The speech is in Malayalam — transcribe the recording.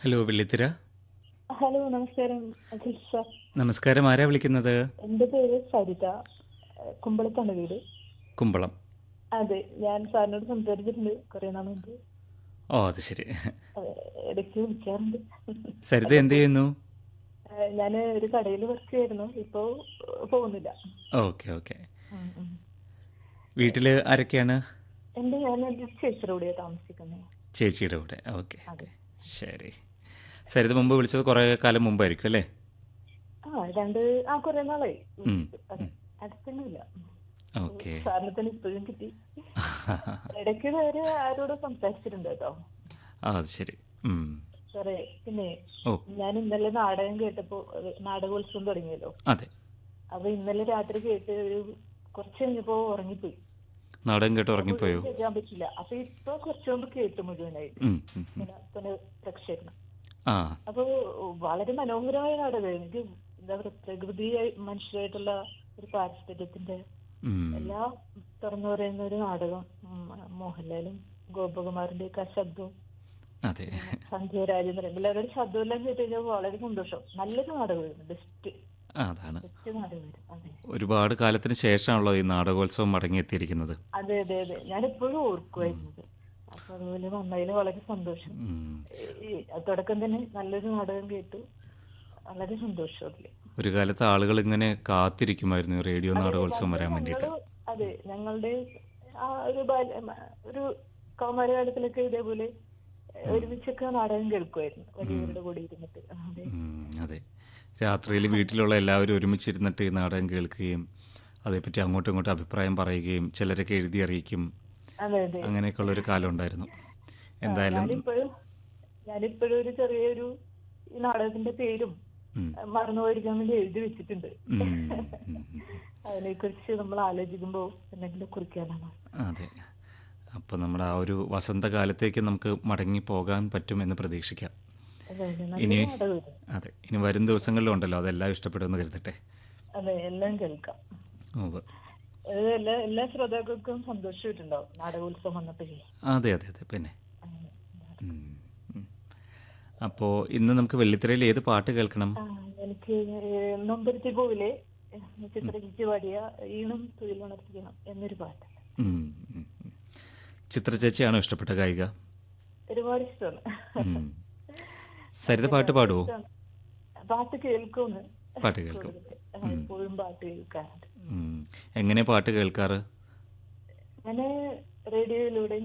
ഹലോ വെള്ളിത്തിര ഹലോ നമസ്കാരം അഖിൽ സാർ നമസ്കാരം ആരാ വിളിക്കുന്നത് എന്റെ പേര് സരിത ഏഹ് കുമ്പളത്താണ് വീട് കുമ്പളം അതെ ഞാൻ സാറിനോട് സംസാരിച്ചിട്ടുണ്ട് കുറെ നാൾ മുമ്പ് ഓ അത് ശരി അതെ, ഇടയ്ക്ക് വിളിക്കാറുണ്ട് സരിത എന്ത് ചെയ്യുന്നു ഞാൻ ഒരു കടയിൽ വർക്ക് ചെയ്യായിരുന്നു ഇപ്പോ ഏഹ് പോകുന്നില്ല ഓക്കെ ഓക്കെ ഉം, ഉം. വീട്ടിൽ ആരൊക്കെയാണ് എന്റെ ഞാൻ എന്റെ ചേച്ചിയുടെ കൂടെയാണ് താമസിക്കുന്നത് ചേച്ചിയുടെ കൂടെ ഓക്കെ ഓക്കെ ശരി സരിത മുമ്പ് വിളിച്ചത് കുറേ കാലം മുമ്പായിരിക്കും അല്ലേ ആ രണ്ട് ആ കുറെ നാളായി ഉം, അതെ, അടുത്തൊന്നുമില്ല ഓക്കെ സാറിനെ തന്നെ ഇപ്പോഴും കിട്ടി ഇടയ്ക്ക് വേറെ ആരോട് സംസാരിച്ചിട്ടുണ്ട് കേട്ടോ ആ അത് ശരി ഉം. സാറേ പിന്നെ ഓ ഞാൻ ഇന്നലെ നാടകം കേട്ടപ്പോ ഒരു നാടകോത്സവം തുടങ്ങിയല്ലോ അതെ അപ്പൊ ഇന്നലെ രാത്രി കേട്ട് ഒരു കുറച്ച് കഴിഞ്ഞപ്പോ ഉറങ്ങിപ്പോയി നാടകം കേട്ട് ഉറങ്ങിപ്പോയോ മുഴുവൻ കേൾക്കാൻ പറ്റില്ല അപ്പൊ ഇപ്പൊ കുറച്ചു മുമ്പ് കേട്ടു മുഴുവനായിട്ട് ഉം, ഉം, ഉം. ഇങ്ങനെ പുനഃ പ്രക്ഷേപണം ആ അപ്പൊ വളരെ മനോഹരമായ നാടകം എനിക്ക് എന്താ പറയുക പ്രകൃതി മനുഷ്യരായിട്ടുള്ള ഒരു പാരസ്പര്യത്തിന്റെ ഉം. എല്ലാം തുറന്നു പറയുന്ന ഒരു നാടകം ഉം, മോഹൻലാലും ഗോപകുമാറിന്റെ ഒക്കെ ആ ശബ്ദവും അതെ സന്ധ്യ രാജേന്ദ്രൻ എല്ലാവരുടെ ശബ്ദമെല്ലാം കേട്ട് കഴിഞ്ഞാൽ വളരെ സന്തോഷം നല്ലൊരു നാടകമായിരുന്നു ബെസ്റ്റ് അതാണ് ബെസ്റ്റ് നാടകമായിരുന്നു അതെ ഒരുപാട് കാലത്തിന് ശേഷമാണല്ലോ ഈ നാടകോത്സവം മടങ്ങിയെത്തിയിരിക്കുന്നത് അതെ അതെ അതെ ഞാൻ എപ്പോഴും ഓർക്കുമായിരുന്നത് അപ്പൊ അതുപോലെ വന്നതിൽ വളരെ സന്തോഷം ഉം. ഈ തുടക്കം തന്നെ നല്ലൊരു നാടകം കേട്ടു വളരെ സന്തോഷം അതില് ഒരു കാലത്ത് ആളുകൾ ഇങ്ങനെ കാത്തിരിക്കുമായിരുന്നു ഈ റേഡിയോ നാടകോത്സവം വരാൻ വേണ്ടിയിട്ട് ഞങ്ങള് അതെ ഞങ്ങളുടെ ആ ഒരു ബാല്യ മ- ഒരു കൗമാരകാലത്തിലൊക്കെ ഇതേപോലെ ഒരുമിച്ചൊക്കെ നാടകം കേൾക്കുമായിരുന്നു വലിയവരുടെ കൂടെ ഇരുന്നിട്ട് അതെ ഉം, അതെ രാത്രിയിൽ വീട്ടിലുള്ള എല്ലാവരും ഒരുമിച്ചിരുന്നിട്ട് ഈ നാടകം കേൾക്കുകയും അതേപ്പറ്റി അങ്ങോട്ടും ഇങ്ങോട്ടും അഭിപ്രായം പറയുകയും ചിലരൊക്കെ എഴുതി അറിയിക്കും അതെ അതെ അങ്ങനെയൊക്കെയുള്ള ഒരു കാലം ഉണ്ടായിരുന്നു എന്തായാലും ഞാനിപ്പോഴും ഞാനിപ്പോഴും ഒരു ചെറിയൊരു ഈ നാടകത്തിന്റെ പേരും ഉം, മറന്നുപോയിരിക്കാൻ വേണ്ടി എഴുതി വെച്ചിട്ടുണ്ട് ഉം, ഉം, ഉം. അതിനെ കുറിച്ച് നമ്മൾ ആലോചിക്കുമ്പോൾ എന്തെങ്കിലും കുറിക്കാനാണ് അതെ അപ്പോൾ നമ്മുടെ ആ ഒരു വസന്തകാലത്തേക്ക് നമുക്ക് മടങ്ങി പോകാൻ പറ്റുമെന്ന് പ്രതീക്ഷിക്കാം അതെ അതെ നല്ല ഇനി നാടകമായിരുന്നു അതെ ഇനി വരും ദിവസങ്ങളിലും ഉണ്ടല്ലോ അതെല്ലാം ഇഷ്ടപ്പെടുമെന്ന് കരുതട്ടെ അതെ എല്ലാം കേൾക്കാം ഉവ്വ്. അത് എല്ലാ എല്ലാ ശ്രോതാക്കൾക്കും സന്തോഷമായിട്ടുണ്ടാവും നാടകോത്സവം വന്നപ്പോഴേ അതെ അതെ അതെ പിന്നെ അങ്ങനെ. അപ്പോൾ ഇന്ന് നമുക്ക് വെള്ളിത്തിരയിൽ ഏത് പാട്ട് കേൾക്കണം ആ, എനിക്ക് നൊമ്പരത്തി പോവിലെ ചിത്രജിച്ച് പാടിയ ഈണം തൊഴിലുണർത്തിക്കണം എന്നൊരു പാട്ട് ഉം, ഉം, ഉം. ചിത്ര ചേച്ചിയാണോ ഇഷ്ടപ്പെട്ട ഗായിക ഒരുപാട് ഇഷ്ടമാണ് ഉം. സരിത പാട്ട് പാടുവോ ഇഷ്ടമാണ്. പാട്ട് കേൾക്കുമെന്ന് പാട്ട് കേൾക്കും എപ്പോഴും പാട്ട് കേൾക്കാറുണ്ട് ഉം. എങ്ങനെ പാട്ട് കേൾക്കാറ് ഞാന് റേഡിയോയിലൂടെ